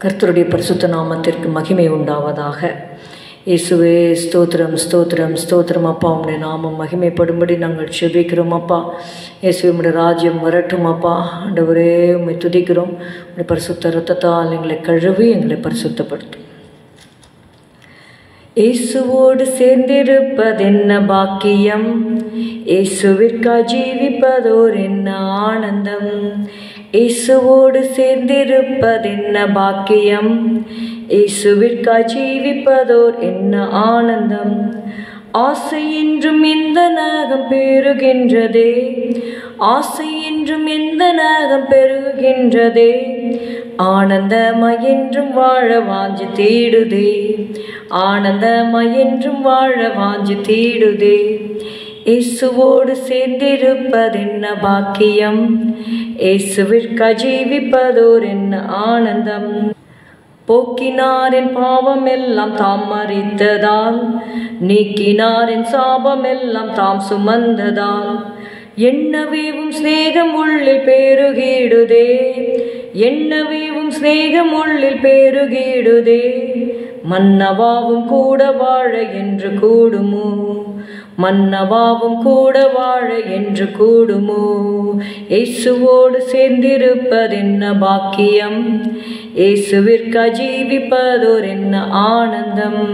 கர்த்தருடைய பரிசுத்த நாமத்திற்கு மகிமை உண்டாவதாக இயேசுவே ஸ்தோத்திரம் ஸ்தோத்திரம் ஸ்தோத்திரம் அப்பா உம்முடைய நாமம் மகிமைப்படும்படி நாங்கள் செபிக்கிறோம் அப்பா இயேசுவே உம்முடைய ராஜ்யம் வரட்டும் அப்பா ஆண்டவரே உம்மை துதிக்கிறோம் உம்முடைய பரிசுத்த ரத்தத்தால் எங்களை கழுவி எங்களை பரிசுத்தப்படுத்தும் இயேசுவோடு சேர்ந்திருப்பதென்ன பாக்கியம் இயேசுவிற்கா ஜீவிப்பதோர் என்ன ஆனந்தம் இயேசுவோடு சேர்ந்திருப்பதென்ன பாக்கியம் இயேசுவிற்கா ஜீவிப்பதோர் என்ன ஆனந்தம் ஆசை என்றும் எந்த நாகம் பெருகின்றதே ஆசை என்றும் எந்த நாகம் பெருகின்றதே ஆனந்தமயென்றும் வாழ வாஞ்சி தேடுதே ஆனந்தமயென்றும் வாழ வாஞ்சி தேடுதே இயேசுவோடு சேர்ந்திருப்பதென்ன பாக்கியம் இயேசுவிற்கு ஜீவிப்பதோர் என்ன ஆனந்தம் போக்கினாரின் பாவம் எல்லாம் தாம் மறித்ததால் நீக்கினாரின் சாபம் எல்லாம் தாம் சுமந்ததால் எண்ணவேவும் சிநேகம் உள்ளில் பெருகிடுதே எண்ணவேவும் சிநேகம் உள்ளில் பெருகிடுதே மன்னவாவும் கூட வாழ என்று கூடுமோ மன்னவாவும் கூட வாழ என்று கூடுமோ இயேசுவோடு சேர்ந்திருப்பதென்ன பாக்கியம் இயேசுவிற்கு ஜீவிப்பதோர் என்ன ஆனந்தம்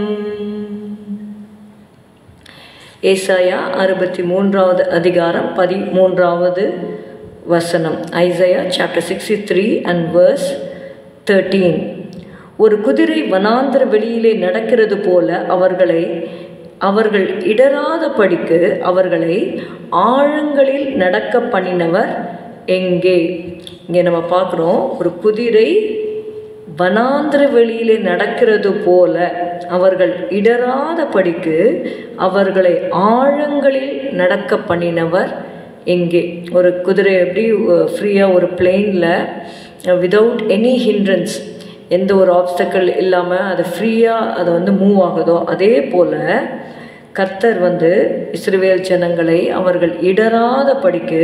ஏசாயா அறுபத்தி மூன்றாவது அதிகாரம் பதிமூன்றாவது வசனம் Isaiah chapter sixty three and verse thirteen ஒரு குதிரை வனாந்திர வெளியிலே நடக்கிறது போல அவர்களை அவர்கள் இடராத படிக்கு அவர்களை ஆழங்களில் நடக்க பண்ணினவர் எங்கே இங்கே நம்ம பார்க்குறோம் ஒரு குதிரை வனாந்திர வெளியிலே நடக்கிறது போல அவர்கள் இடராத படிக்கு அவர்களை ஆழங்களில் நடக்க பண்ணினவர் எங்கே ஒரு குதிரை எப்படி ஃப்ரீயாக ஒரு பிளெயினில் விதவுட் எனி ஹிண்ட்ரன்ஸ் எந்த ஒரு ஆப்ஸ்டக்கிள் இல்லாமல் அது ஃப்ரீயாக அதை வந்து மூவ் ஆகுதோ அதே போல் கர்த்தர் வந்து இஸ்ரேல் ஜனங்களை அவர்கள் இடராத படிக்கு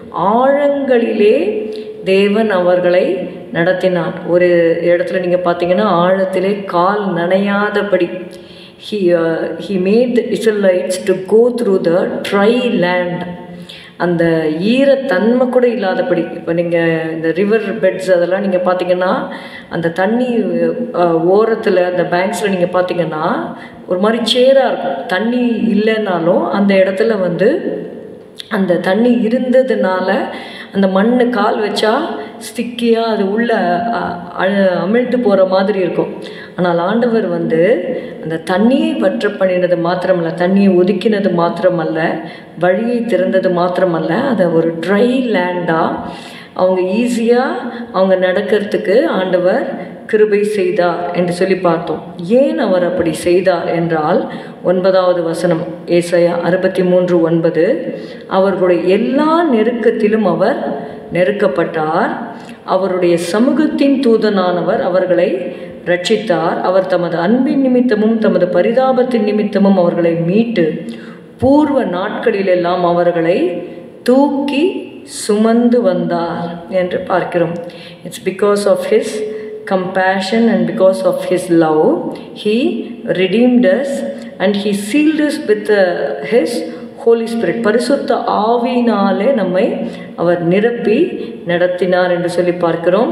ஆழங்களிலே தேவன் அவர்களை நடத்தினார் ஒரு இடத்துல நீங்கள் பார்த்தீங்கன்னா ஆழத்திலே கால் நனையாதபடி he he made the Israelites to go through the dry land அந்த ஈரத்தன்மை கூட இல்லாதபடி இப்போ நீங்கள் இந்த ரிவர் பெட்ஸ் அதெல்லாம் நீங்கள் பார்த்தீங்கன்னா அந்த தண்ணி ஓரத்தில் அந்த பேங்க்ஸில் நீங்கள் பார்த்தீங்கன்னா ஒரு மாதிரி சேராக இருக்கும் தண்ணி இல்லைன்னாலும் அந்த இடத்துல வந்து அந்த தண்ணி இருந்ததுனால அந்த மண் கால் வச்சா ஸ்டிக்கியாக அது உள்ள அமிழ்த்து போகிற மாதிரி இருக்கும் ஆனால் ஆண்டவர் வந்து அந்த தண்ணியை வற்ற பண்ணினது மாத்திரமல்ல தண்ணியை ஒதுக்கினது மாத்திரமல்ல வழியை திறந்தது மாத்திரமல்ல அதை ஒரு ட்ரை லேண்டாக அவங்க ஈஸியாக அவங்க நடக்கிறதுக்கு ஆண்டவர் கிருபை செய்தார் என்று சொல்லி பார்த்தோம் ஏன் அவர் அப்படி செய்தார் என்றால் ஒன்பதாவது வசனம் ஏசையா அறுபத்தி மூன்று ஒன்பது அவர்களுடைய எல்லா நெருக்கத்திலும் அவர் நெருக்கப்பட்டார் அவருடைய சமூகத்தின் தூதனானவர் அவர்களை ரட்சித்தார் அவர் தமது அன்பின் நிமித்தமும் தமது பரிதாபத்தின் நிமித்தமும் அவர்களை மீட்டு பூர்வ நாட்களிலெல்லாம் அவர்களை தூக்கி சுமந்து வந்தார் என்று பார்க்கிறோம் it's because of his compassion and because of his love he redeemed us and he sealed us with uh, his Holy Spirit பரிசுத்த ஆவியினாலே நம்மை அவர் நிரப்பி நடத்தினார் என்று சொல்லி பார்க்கிறோம்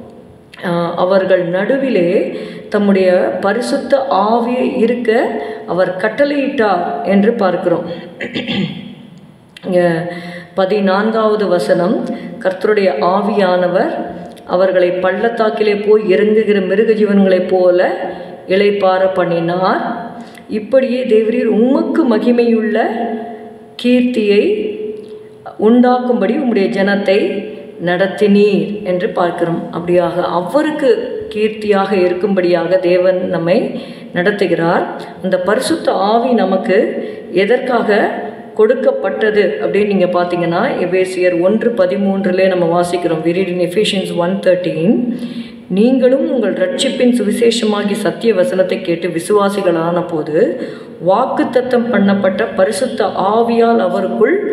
அவர்கள் நடுவிலே தம்முடைய பரிசுத்த ஆவியை இருக்க அவர் கட்டளையிட்டார் என்று பார்க்கிறோம் பதினான்காவது வசனம் கர்த்தருடைய ஆவியானவர் அவர்களை பள்ளத்தாக்கிலே போய் இறங்குகிற மிருக ஜீவன்களைப் போல இளைப்பார பண்ணினார் இப்படியே தேவரீர் உமக்கு மகிமையுள்ள கீர்த்தியை உண்டாக்கும்படி உம்முடைய ஜனத்தை நடத்தினீர் என்று பார்க்கிறோம் அப்படியாக அவருக்கு கீர்த்தியாக இருக்கும்படியாக தேவன் நம்மை நடத்துகிறார் அந்த பரிசுத்த ஆவி நமக்கு எதற்காக கொடுக்கப்பட்டது அப்படின்னு நீங்கள் பார்த்தீங்கன்னா எபேசியர் ஒன்று பதிமூன்றுலே நம்ம வாசிக்கிறோம் விரிடின் எஃபிஷியன்ஸ் ஒன் தேர்ட்டீன் நீங்களும் உங்கள் ரட்சிப்பின் சுவிசேஷமாகி சத்திய வசனத்தை கேட்டு விசுவாசிகளான போது வாக்கு தத்தம் பண்ணப்பட்ட பரிசுத்த ஆவியால் அவருக்குள்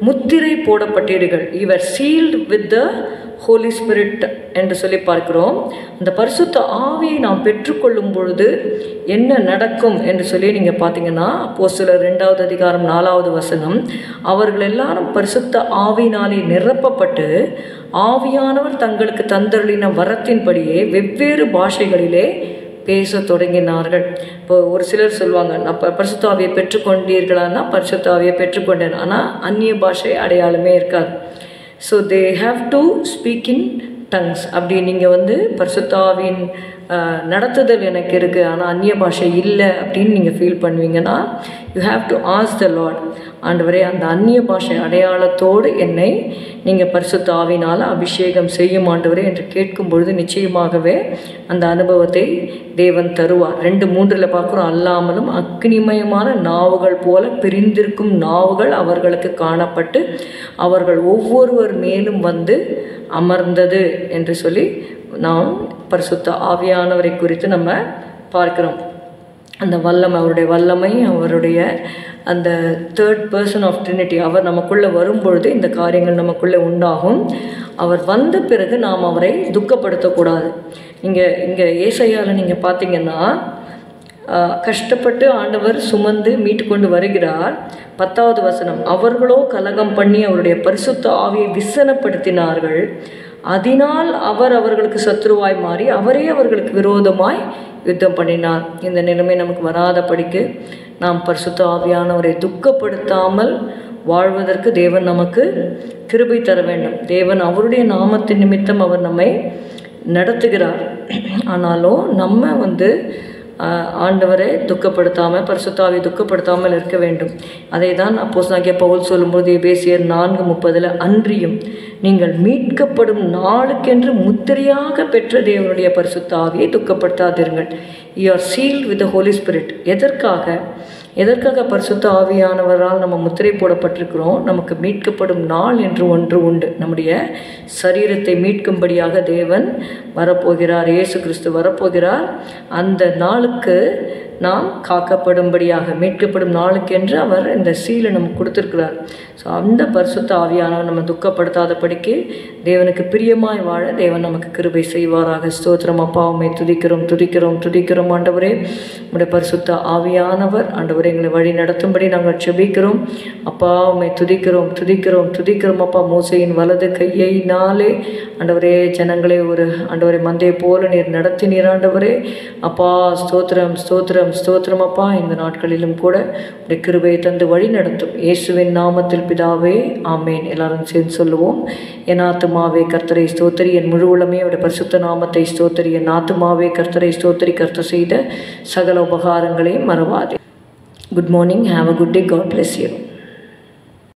முத்திரை போடப்பட்டீர்கள் இவர் sealed with the Holy Spirit என்று சொல்லி பார்க்கிறோம் அந்த பரிசுத்த ஆவியை நாம் பெற்றுக்கொள்ளும் பொழுது என்ன நடக்கும் என்று சொல்லி நீங்கள் பார்த்தீங்கன்னா அப்போ சிலர் ரெண்டாவது அதிகாரம் நாலாவது வசனம் அவர்கள் எல்லாரும் பரிசுத்த ஆவியினாலே நிரப்பப்பட்டு ஆவியானவர் தங்களுக்கு தந்தருளின வரத்தின்படியே வெவ்வேறு பாஷைகளிலே பேச தொடங்கினார்கள் இப்போ ஒரு சிலர் சொல்லுவாங்க நான் ப பரிசுத்தாவியை பெற்றுக்கொண்டீர்களான்னா பரிசுத்தாவியை பெற்றுக்கொண்டேன் ஆனால் அந்நிய பாஷை அடையாளமே இருக்காது so they have to speak in tongues அப்படி நீங்கள் வந்து பரிசுத்தாவின் நடத்துதல் எனக்கு இருக்குது ஆனால் அந்நிய பாஷை இல்லை அப்படின்னு நீங்கள் ஃபீல் பண்ணுவீங்கன்னா you have to ask the Lord ஆண்டவரே அந்த அந்நிய பாஷை அடையாளத்தோடு என்னை நீங்கள் பரிசுத்த ஆவினால் அபிஷேகம் செய்யும் ஆண்டவரே என்று கேட்கும் பொழுது நிச்சயமாகவே அந்த அனுபவத்தை தேவன் தருவார் ரெண்டு மூன்றில் பார்க்குறோம் அல்லாமலும் அக்னிமயமான நாவுகள் போல பிரிந்திருக்கும் நாவுகள் அவர்களுக்கு காணப்பட்டு அவர்கள் ஒவ்வொருவர் மேலும் வந்து அமர்ந்தது என்று சொல்லி நாம் பரிசுத்த ஆவியானவரை குறித்து நம்ம பார்க்கிறோம் அந்த வல்லமை அவருடைய வல்லமை அவருடைய அந்த தேர்ட் பர்சன் ஆஃப் ட்ரினிட்டி அவர் நமக்குள்ளே வரும்பொழுது இந்த காரியங்கள் நமக்குள்ளே உண்டாகும் அவர் வந்த பிறகு நாம் அவரை துக்கப்படுத்தக்கூடாது இங்கே இங்கே ஏசையால் நீங்கள் பார்த்தீங்கன்னா கஷ்டப்பட்டு ஆண்டவர் சுமந்து மீட்டு கொண்டு வருகிறார் பத்தாவது வசனம் அவர்களோ கலகம் பண்ணி அவருடைய பரிசுத்த ஆவியை விசனப்படுத்தினார்கள் அதனால் அவர் அவர்களுக்கு சத்ருவாய் மாறி அவரே அவர்களுக்கு விரோதமாய் யுத்தம் பண்ணினார் இந்த நிலைமை நமக்கு வராதபடிக்கு நாம் பரிசுத்த ஆவியானவரை துக்கப்படுத்தாமல் வாழ்வதற்கு தேவன் நமக்கு கிருபை தர வேண்டும் தேவன் அவருடைய நாமத்தின் நிமித்தம் அவர் நம்மை நடத்துகிறார் ஆனாலும் நம்ம வந்து ஆண்டவரை துக்கப்படுத்தாமல் பரிசுத்தாவை துக்கப்படுத்தாமல் இருக்க வேண்டும் அதை தான் அப்போஸ் நாகிய பவுல் சொல்லும்போது எபேசியர் நான்கு முப்பதில் அன்றியும் நீங்கள் மீட்கப்படும் நாளுக்கென்று முத்திரையாக பெற்ற தேவனுடைய பரிசுத்தாவியை துக்கப்படுத்தாதீர்கள் you are sealed with the Holy Spirit எதற்காக எதற்காக பரிசுத்த ஆவியானவரால் நம்ம முத்திரை போடப்பட்டிருக்கிறோம் நமக்கு மீட்கப்படும் நாள் என்று ஒன்று உண்டு நம்முடைய சரீரத்தை மீட்கும்படியாக தேவன் வரப்போகிறார் இயேசு கிறிஸ்து வரப்போகிறார் அந்த நாளுக்கு நாம் காக்கப்படும்படியாக மீட்கப்படும் நாளுக்கென்று அவர் இந்த சீலை நமக்கு கொடுத்துருக்கிறார் ஸோ அந்த பரிசுத்த ஆவியானவர் நம்ம துக்கப்படுத்தாதபடிக்கு தேவனுக்கு பிரியமாய் வாழ தேவன் நமக்கு கிருபை செய்வாராக ஸ்தோத்திரம் அப்பா உண்மை துதிக்கிறோம் துதிக்கிறோம் துதிக்கிறோம் ஆண்டவரே உடைய பரிசுத்த ஆவியானவர் ஆண்டவரே எங்களை வழி நடத்தும்படி நாங்கள் செபிக்கிறோம் அப்பா உண்மை துதிக்கிறோம் துதிக்கிறோம் துதிக்கிறோம் அப்பா மோசையின் வலது கையினாலே ஆண்டவரே ஜனங்களே ஒரு ஆண்டவரை மந்தையை போல நீர் நடத்தினீர் ஆண்டவரே அப்பா ஸ்தோத்திரம் ஸ்தோத்திரம் ஸ்தோத்திரம் அப்பா இந்த நாட்களிலும் கூட உடைய கிருபையை தந்து வழி நடத்தும் இயேசுவின் நாமத்தில் பிதாவே ஆமேன் எல்லாரும் சேர்ந்து சொல்லுவோம் என் ஆத்துமாவே கர்த்தரை ஸ்தோத்திரி என் முழு உளமே அவருடைய பரிசுத்த நாமத்தை ஸ்தோத்திரி என் ஆத்துமாவே கர்த்தரை ஸ்தோத்திரி கர்த்தர் செய்த சகல உபகாரங்களையும் மறவாதே good morning have a good day God bless you